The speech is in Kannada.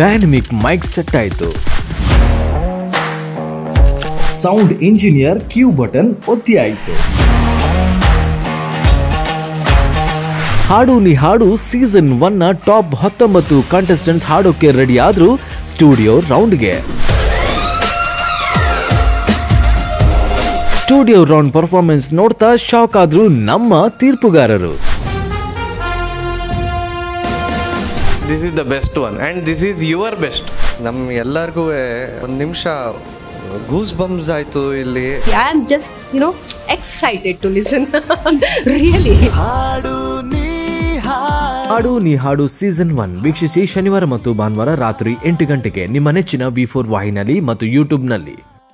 ಡೈನಮಿಕ್ ಮೈಕ್ ಸೆಟ್ ಆಯಿತು ಸೌಂಡ್ ಇಂಜಿನಿಯರ್ ಕ್ಯೂ ಬಟನ್ ಒತ್ತಿ ಆಯಿತು ಹಾಡು ನೀ ಹಾಡು ಸೀಸನ್ ಒನ್ನ ಟಾಪ್ ಹತ್ತೊಂಬತ್ತು ಕಂಟೆಸ್ಟೆಂಟ್ಸ್ ಹಾಡೋಕೆ ರೆಡಿ ಆದ್ರು ಸ್ಟುಡಿಯೋ ರೌಂಡ್ಗೆ ಸ್ಟುಡಿಯೋ ರೌಂಡ್ ಪರ್ಫಾರ್ಮೆನ್ಸ್ ನೋಡ್ತಾ ಶಾಕ್ ಆದ್ರು ನಮ್ಮ ತೀರ್ಪುಗಾರರು this is the best one and this is your best ನಮ್ ಎಲ್ಲರಿಗೂ ಒಂದು ನಿಮಿಷ ಗೂಸ್ ಬಂಬ್ಸ್ ಆಯ್ತು ಇಲ್ಲಿ I am just, you know, excited to listen. really. ಹಾಡು ನೀ ಹಾಡು ಸೀಸನ್ ಒನ್ ವೀಕ್ಷಿಸಿ ಶನಿವಾರ ಮತ್ತು ಭಾನುವಾರ ರಾತ್ರಿ ಎಂಟು ಗಂಟೆಗೆ ನಿಮ್ಮ ನೆಚ್ಚಿನ ವಿ ಫೋರ್ ವಾಹಿನಲ್ಲಿ ಮತ್ತು ಯೂಟ್ಯೂಬ್ನಲ್ಲಿ